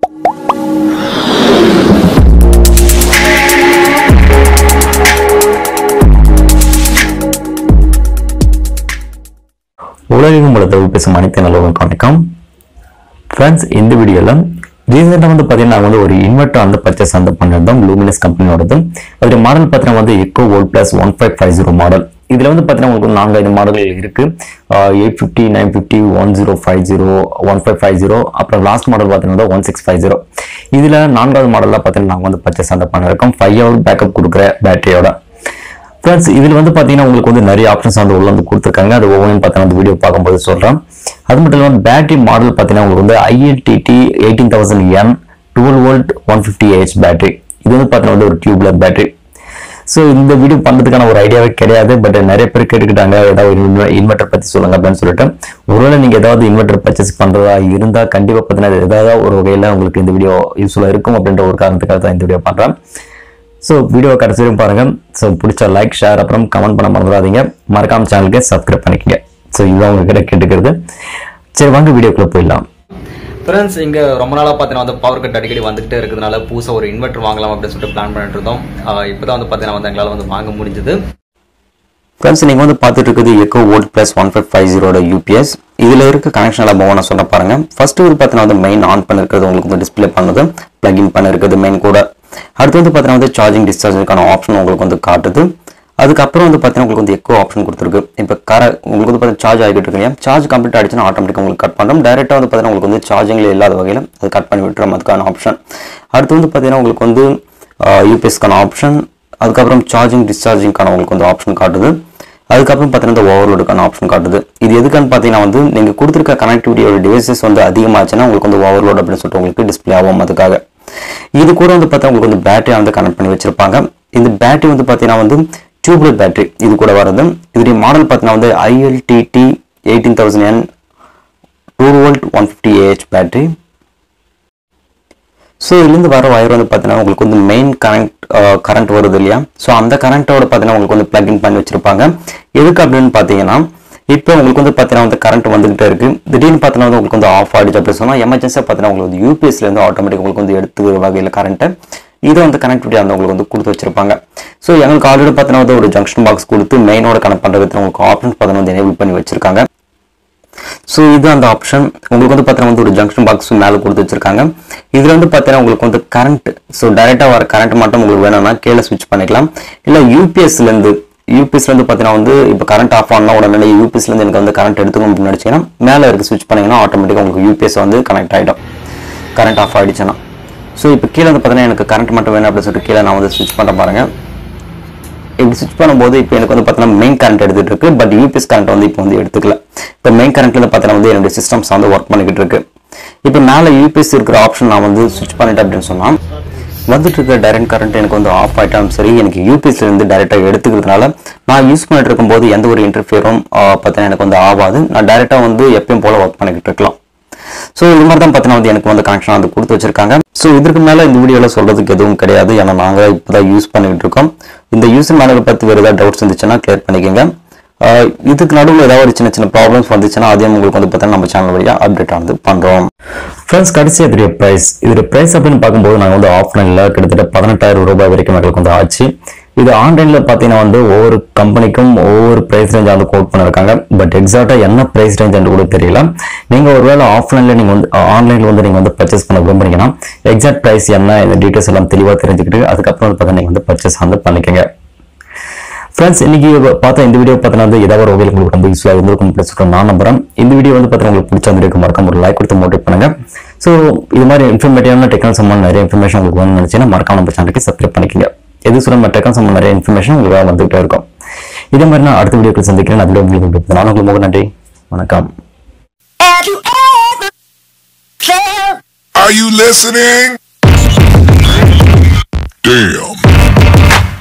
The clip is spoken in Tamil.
உலகம் உள்ள தவிர பேசும் அனைத்து நல்லவர்களுக்கும் வணக்கம் ஃப்ரெண்ட்ஸ் இந்த வீடியோவில் ரீசெண்டாக வந்து பார்த்தீங்கன்னா நாங்கள் வந்து ஒரு இன்வெர்டர் வந்து பர்ச்சேஸ் வந்து பண்ணிருந்தோம் லூமினஸ் கம்பெனியோடது அதோட மாடல் பார்த்தீங்கன்னா வந்து Eco Volt plus one five five zero model இதில் வந்து பார்த்தீங்கன்னா உங்களுக்கு வந்து நான்கு ஐந்து மாடல்கள் இருக்கு eight fifty nine fifty one zero five zero one five five zero அப்புறம் லாஸ்ட் மாடல் பார்த்தீங்கன்னா ஒன் சிக்ஸ் ஃபைவ் ஜீரோ இதில் நான்காவது மாடலில் பார்த்தீங்கன்னா நாங்கள் வந்து பர்ச்சேஸ் வந்து பண்ணிருக்கோம் ஃபைவ் ஹவர் பேக்கப் கொடுக்குற பேட்டரியோட ஃப்ரெண்ட்ஸ் இதில் வந்து பார்த்தீங்கன்னா உங்களுக்கு வந்து நிறைய ஆப்ஷன்ஸ் வந்து உள்ள வந்து கொடுத்துருக்காங்க அது ஒவ்வொன்றும் பார்த்தீங்கன்னா அந்த வீடியோ பார்க்கும்போது சொல்கிறேன் அது மட்டும் இல்லாமல் பேட்டரி மாடல் பார்த்தீங்கன்னா உங்களுக்கு வந்து ILTT eighteen thousand N twelve volt one fifty AH battery இது வந்து பார்த்தீங்கன்னா வந்து ஒரு டியூப்லெஸ் பேட்டரி ஸோ இந்த வீடியோ பண்ணுறதுக்கான ஒரு ஐடியாவே கிடையாது பட் நிறைய பேர் கேட்டுக்கிட்டாங்க ஏதாவது இன்வெர்டர் பற்றி சொல்லுங்க அப்படின்னு சொல்லிட்டு ஒருவேளை நீங்கள் ஏதாவது இன்வெர்டர் பர்ச்சேஸ் பண்ணுறதா இருந்தால் கண்டிப்பாக பார்த்தீங்கன்னா ஏதாவது ஒரு வகையில் உங்களுக்கு இந்த வீடியோ யூஸ்ஃபுல்லாக இருக்கும் அப்படின்ற ஒரு காரணத்துக்காக தான் இந்த வீடியோ பண்ணுறேன் ஸோ வீடியோ கடைசி வரையும் பாருங்க ஸோ பிடிச்ச லைக் ஷேர் அப்புறம் கமெண்ட் பண்ண மறந்துடாதீங்க மறக்காம சேனலுக்கு சப்ஸ்கிரைப் பண்ணிக்கங்க ஸோ இதுதான் உங்ககிட்ட கேட்டுக்கிறது சரி வாங்க வீடியோக்குள்ள போயிடலாம் ஃப்ரெண்ட்ஸ் இங்கே ரொம்ப நாளாக பார்த்தீங்கன்னா வந்து பவர் கட் அடிக்கடி வந்துகிட்டே இருக்கிறதுனால புதுசாக ஒரு இன்வெர்டர் வாங்கலாம் அப்படின்னு சொல்லிட்டு பிளான் பண்ணிட்டு இருந்தோம் இப்போ தான் வந்து பார்த்தீங்கன்னா வந்து எங்களால் வந்து வாங்க முடிஞ்சது ஃப்ரெண்ட்ஸ் நீங்கள் வந்து பார்த்துட்டு இருக்குது Eco Volt plus one five five ஜீரோட யூபிஎஸ் இதில் இருக்க கனெக்ஷன் எல்லாம் ஒவ்வொன்றா சொல்ல பாருங்க ஃபர்ஸ்ட் ஒரு பார்த்தீங்கன்னா வந்து மெயின் ஆன் பண்ணிருக்கிறது உங்களுக்கு வந்து டிஸ்பிளே பண்ணது பிளக்இன் பண்ணிருக்கிறது மெயின் கூட அடுத்து வந்து பார்த்தீங்கன்னா வந்து சார்ஜிங் டிஸ்சார்ஜுக்கான ஆப்ஷன் உங்களுக்கு வந்து காட்டுது அதுக்கப்புறம் வந்து பார்த்தீங்கன்னா உங்களுக்கு வந்து எக்கோ ஆப்ஷன் கொடுத்துருக்கு இப்போ கர உங்களுக்கு வந்து பார்த்தீங்கன்னா சார்ஜ் ஆகிட்டு இருக்கு இல்லையா சார்ஜ் கம்ப்ளீட் ஆயிடுச்சுன்னா ஆட்டோமேட்டிக்காக உங்களுக்கு கட் பண்ணுறோம் டேரெக்டாக வந்து பார்த்தீங்கன்னா உங்களுக்கு வந்து சார்ஜிங்கில் இல்லாத வகையில் அது கட் பண்ணி விட்டுறோம் அதுக்கான ஆப்ஷன் அடுத்து வந்து பார்த்தீங்கன்னா உங்களுக்கு வந்து யூபிஎஸ்க்கான ஆப்ஷன் அதுக்கப்புறம் சார்ஜிங் டிஸ்சார்ஜிங்க்கான உங்களுக்கு வந்து ஆப்ஷன் காட்டுது அதுக்கப்புறம் பார்த்தீங்கன்னா இந்த ஓவர்லோடுக்கான ஆப்ஷன் காட்டுது இது எதுக்குன்னு பார்த்தீங்கன்னா வந்து நீங்கள் கொடுத்துருக்க கனெக்டிவிட்டியோட டிவைசஸ் வந்து அதிகமாச்சுன்னா உங்களுக்கு வந்து ஓவர்லோட் அப்படின்னு சொல்லிட்டு உங்களுக்கு டிஸ்பிளே ஆகும் அதுக்காக இது கூட வந்து பார்த்தா உங்களுக்கு வந்து பேட்டரி வந்து கனெக்ட் பண்ணி வச்சிருப்பாங்க இந்த பேட்டரி வந்து பார்த்தீங்கன்னா வந்து டியூப்லெட் பேட்டரி இது கூட வருது இதோடைய மாடல் பார்த்தீங்கன்னா வந்து ILTT eighteen thousand N two volt one fifty AH battery so இதுலேருந்து வர வயர் வந்து பார்த்தீங்கன்னா உங்களுக்கு வந்து மெயின் கரண்ட் கரண்ட் வருது இல்லையா ஸோ அந்த கரண்ட்டோட பார்த்தீங்கன்னா உங்களுக்கு வந்து பிளக்இன் பண்ணி வச்சிருப்பாங்க எதுக்கு அப்படின்னு பார்த்தீங்கன்னா இப்போ உங்களுக்கு வந்து பார்த்தீங்கன்னா வந்து கரண்ட் வந்துகிட்டே இருக்கு திடீர்னு பார்த்தீங்கன்னா வந்து உங்களுக்கு வந்து ஆஃப் ஆயிடுச்சு அப்படின்னு சொன்னால் எமர்ஜென்சியாக பார்த்தீங்கன்னா உங்களுக்கு வந்து யூபிஎஸ்ல இருந்து ஆட்டோமேட்டிக் உங்களுக்கு வந்து எடுத்துக்கிற வகையில் கரண்ட்டை இதை வந்து கனெக்டிவிட்டி அந்த உங்களுக்கு வந்து கொடுத்து வச்சிருப்பாங்க ஸோ எங்களுக்கு ஆல்ரெடி பார்த்தீங்கன்னா வந்து ஒரு ஜங்ஷன் பாக்ஸ் கொடுத்து மெயினோட கனெக்ட் பண்ணுறதுக்கு உங்களுக்கு ஆப்ஷன்ஸ் பார்த்தீங்கன்னா வந்து எனேபிள் பண்ணி வச்சிருக்காங்க ஸோ இது அந்த ஆப்ஷன் உங்களுக்கு வந்து பார்த்தீங்கன்னா வந்து ஒரு ஜங்ஷன் பாக்ஸ் மேலே கொடுத்து வச்சிருக்காங்க இதில் வந்து பார்த்தீங்கன்னா உங்களுக்கு வந்து கரண்ட் ஸோ டைரெக்டாக வர கரண்ட் மட்டும் உங்களுக்கு வேணும்னா கீழே ஸ்விட்ச் பண்ணிக்கலாம் இல்லை யூபிஎஸ்லேருந்து யூபிஎஸ்லேருந்து பார்த்தீங்கன்னா வந்து இப்போ கரண்ட் ஆஃப் ஆனால் உடனே யூபிஎஸ்லேருந்து எனக்கு வந்து கரண்ட் எடுத்துக்கணும் அப்படின்னு நினச்சிங்கன்னா மேலே இருக்க ஸ்விட்ச் பண்ணிங்கன்னா ஆட்டோமேட்டிக்காக உங்களுக்கு யூபிஎஸ் வந்து கனெக்ட் ஆகிடும் கரண்ட் ஆஃப் ஆகிடுச்சுன்னா ஸோ இப்போ கீழே வந்து பார்த்தீங்கன்னா எனக்கு கரண்ட் மட்டும் வேணும் அப்படின்னு சொல்லிட்டு கீழே நான் வந்து ஸ்விட்ச் பண்ண பாருங்க இப்படி ஸ்விட்ச் பண்ணும்போது இப்போ எனக்கு வந்து பார்த்தீங்கன்னா மெயின் கரண்ட் எடுத்துட்டு இருக்கு பட் யூபிஎஸ் கரண்ட் வந்து இப்போ வந்து எடுத்துக்கல இப்போ மெயின் கரண்ட்ல பார்த்தீங்கன்னா வந்து என்னுடைய சிஸ்டம்ஸ் வந்து ஒர்க் பண்ணிக்கிட்டு இருக்கு இப்போ மேலே யூபிஎஸ் இருக்கிற ஆப்ஷன் நான் வந்து ஸ்விட்ச் பண்ணிட்டேன் அப்படின்னு சொன்னால் வந்துட்டு இருக்க டைரக்ட் கரண்ட் எனக்கு வந்து ஆஃப் ஆயிட்டாலும் சரி எனக்கு யூபிஎஸ்ல இருந்து டைரெக்டாக எடுத்துக்கிறதுனால நான் யூஸ் பண்ணிட்டு இருக்கும்போது எந்த ஒரு இன்டர்ஃபியரும் பார்த்தீங்கன்னா எனக்கு வந்து ஆகாது நான் டைரெக்டாக வந்து எப்பயும் போல ஒர்க் பண்ணிக்கிட்டு இருக்கலாம் ஸோ இது மாதிரி தான் பார்த்தீங்கன்னா வந்து எனக்கு வந்து கனெக்ஷன் வந்து கொடுத்து வச்சிருக்காங்க ஸோ இதுக்கு மேலே இந்த வீடியோவில் சொல்றதுக்கு எதுவும் கிடையாது ஏன்னா நாங்கள் இப்போ தான் யூஸ் பண்ணிக்கிட்டு இருக்கோம் இந்த யூஸ் மேனரை பற்றி வேறு ஏதாவது டவுட்ஸ் இருந்துச்சுன்னா கிளியர் பண்ணிக்கோங்க ஆஹ் இதுக்கு நடுவில் ஏதாவது ஒரு சின்ன சின்ன ப்ராப்ளம்ஸ் வந்துச்சுன்னா அதையும் உங்களுக்கு வந்து பார்த்தீங்கன்னா நம்ம சேனல் வழியாக அப்டேட் ஆனது பண்ணுறோம் ஃப்ரெண்ட்ஸ் கடைசி இதோடைய ப்ரைஸ் இதோட ப்ரைஸ் அப்படின்னு பார்க்கும்போது நாங்கள் வந்து ஆஃப்லைனில் கிட்டத்தட்ட பதினெட்டாயிரம் ரூபாய் வரைக்கும் எங்களுக்கு வந்து ஆச்சு இது ஆன்லைனில் பார்த்தீங்கன்னா வந்து ஒவ்வொரு கம்பெனிக்கும் ஒவ்வொரு ப்ரைஸ் ரேஞ்ச் வந்து கோட் பண்ணிருக்காங்க பட் எக்ஸாக்டாக என்ன ப்ரைஸ் ரேஞ்ச் கூட தெரியல நீங்கள் ஒருவேளை ஆஃப்லைனில் நீங்கள் வந்து ஆன்லைனில் வந்து நீங்கள் வந்து பர்ச்சேஸ் பண்ண விரும்புறீங்கன்னா எக்ஸாக்ட் ப்ரைஸ் என்ன இந்த டீட்டெயில்ஸ் எல்லாம் தெளிவாக தெரிஞ்சுக்கிட்டு அதுக்கப்புறம் வந்து பார்த்தீங்கன்னா நீங்கள் வந்து பர்ச்சேஸ் வந்து பண்ணிக்கோங்க ஃப்ரெண்ட்ஸ் இன்னைக்கு பார்த்த இந்த வீடியோ பார்த்தீங்கன்னா வந்து ஏதாவது ஒரு வகையில் உங்களுக்கு ரொம்ப யூஸ்ஃபுல்லாக இருந்திருக்கும் அப்படின்னு சொல்லிட்டு நான் நம்புறேன் இந்த வீடியோ வந்து பார்த்தீங்கன்னா உங்களுக்கு பிடிச்ச வந்து மறக்காம ஒரு லைக் கொடுத்து மோட்டிவேட் பண்ணுங்க ஸோ இது மாதிரி இன்ஃபர்மேட்டிவான டெக்னாலஜி சம்பந்தம் நிறைய இன்ஃபர்மேஷன் உங்களுக்கு வேணும்னு நினைச்சீங்கன்னா மறக்காம நம்ம சேனலுக்கு சப்ஸ்கிரைப் பண்ணிக்கங்க எது சொல்ல நம்ம டெக்னாலஜி சம்பந்தம் நிறைய இன்ஃபர்மேஷன் உங்களுக்கு வந்துகிட்டே இருக்கும் இதே மாதிரி நான் அடுத்த வீடியோக்கள் சந்திக்கிறேன் அதில் உங்களுக்கு நான் உங்களுக்கு முக நன்றி வணக்கம் Have you ever felt Are you listening? Damn.